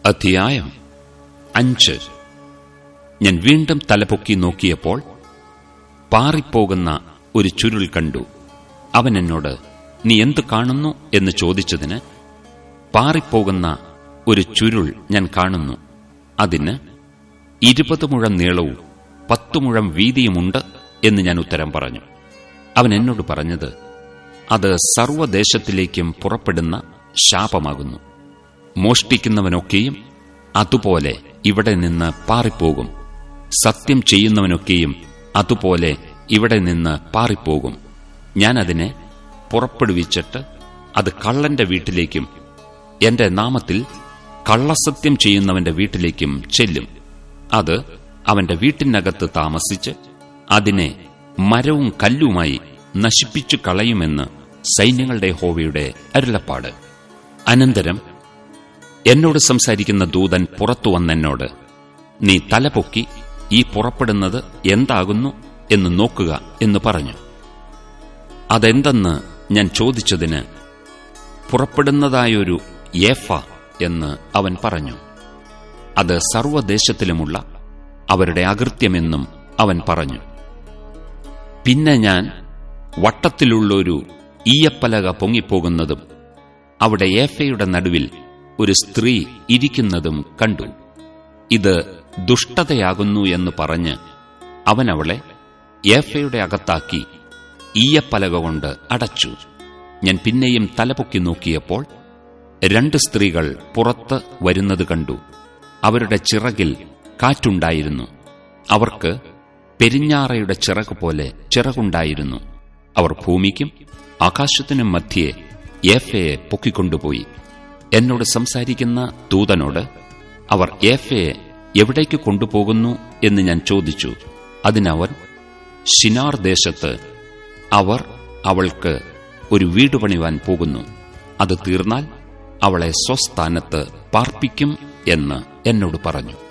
അധ്യായം അഞ്ച് ഞാൻ വീണ്ടും തലപൊക്കി നോക്കിയപ്പോൾ പാറിപ്പോകുന്ന ഒരു ചുരുൾ കണ്ടു അവൻ എന്നോട് നീ എന്തു കാണുന്നു എന്ന് ചോദിച്ചതിന് പാറിപ്പോകുന്ന ഒരു ചുരുൾ ഞാൻ കാണുന്നു അതിന് ഇരുപത് മുഴം നീളവും പത്തു മുഴം വീതിയുമുണ്ട് എന്ന് ഞാൻ ഉത്തരം പറഞ്ഞു അവൻ എന്നോട് പറഞ്ഞത് അത് സർവ്വദേശത്തിലേക്കും പുറപ്പെടുന്ന ശാപമാകുന്നു മോഷ്ടിക്കുന്നവനൊക്കെയും അതുപോലെ ഇവിടെ നിന്ന് പാറിപ്പോകും സത്യം ചെയ്യുന്നവനൊക്കെയും അതുപോലെ ഇവിടെ നിന്ന് പാറിപ്പോകും ഞാൻ അതിനെ പുറപ്പെടുവിച്ചിട്ട് അത് കള്ളന്റെ വീട്ടിലേക്കും എന്റെ നാമത്തിൽ കള്ളസത്യം ചെയ്യുന്നവന്റെ വീട്ടിലേക്കും ചെല്ലും അത് അവന്റെ വീട്ടിനകത്ത് താമസിച്ച് അതിനെ മരവും കല്ലുമായി നശിപ്പിച്ചു കളയുമെന്ന് സൈന്യങ്ങളുടെ ഹോവയുടെ അരുളപ്പാട് അനന്തരം എന്നോട് സംസാരിക്കുന്ന ദൂതൻ പുറത്തു വന്നെന്നോട് നീ തലപൊക്കി ഈ പുറപ്പെടുന്നത് എന്താകുന്നു എന്ന് നോക്കുക എന്ന് പറഞ്ഞു അതെന്തെന്ന് ഞാൻ ചോദിച്ചതിന് പുറപ്പെടുന്നതായൊരു ഏഫ എന്ന് അവൻ പറഞ്ഞു അത് സർവ്വദേശത്തിലുമുള്ള അവരുടെ അകൃത്യമെന്നും അവൻ പറഞ്ഞു പിന്നെ ഞാൻ വട്ടത്തിലുള്ളൊരു ഈയപ്പലക പൊങ്ങിപ്പോകുന്നതും അവിടെ ഏഫയുടെ നടുവിൽ ഒരു സ്ത്രീ ഇരിക്കുന്നതും കണ്ടു ഇത് ദുഷ്ടതയാകുന്നു എന്ന് പറഞ്ഞ് അവൻ അവളെ ഏഫയുടെ അകത്താക്കി ഈയപ്പലക കൊണ്ട് അടച്ചു ഞാൻ പിന്നെയും തലപൊക്കി നോക്കിയപ്പോൾ രണ്ട് സ്ത്രീകൾ പുറത്ത് വരുന്നത് കണ്ടു അവരുടെ ചിറകിൽ കാറ്റുണ്ടായിരുന്നു അവർക്ക് പെരിഞ്ഞാറയുടെ ചിറക് പോലെ ചിറകുണ്ടായിരുന്നു അവർ ഭൂമിക്കും ആകാശത്തിനും മധ്യേ ഏഫയെ പൊക്കിക്കൊണ്ടുപോയി എന്നോട് സംസാരിക്കുന്ന ദൂതനോട് അവർ ഏഫയെ എവിടേക്ക് കൊണ്ടുപോകുന്നു എന്ന് ഞാൻ ചോദിച്ചു അതിനവൻ ഷിനാർ ദേശത്ത് അവർ അവൾക്ക് ഒരു വീട് പണിവാൻ പോകുന്നു അത് തീർന്നാൽ അവളെ സ്വസ്ഥാനത്ത് പാർപ്പിക്കും എന്ന് എന്നോട് പറഞ്ഞു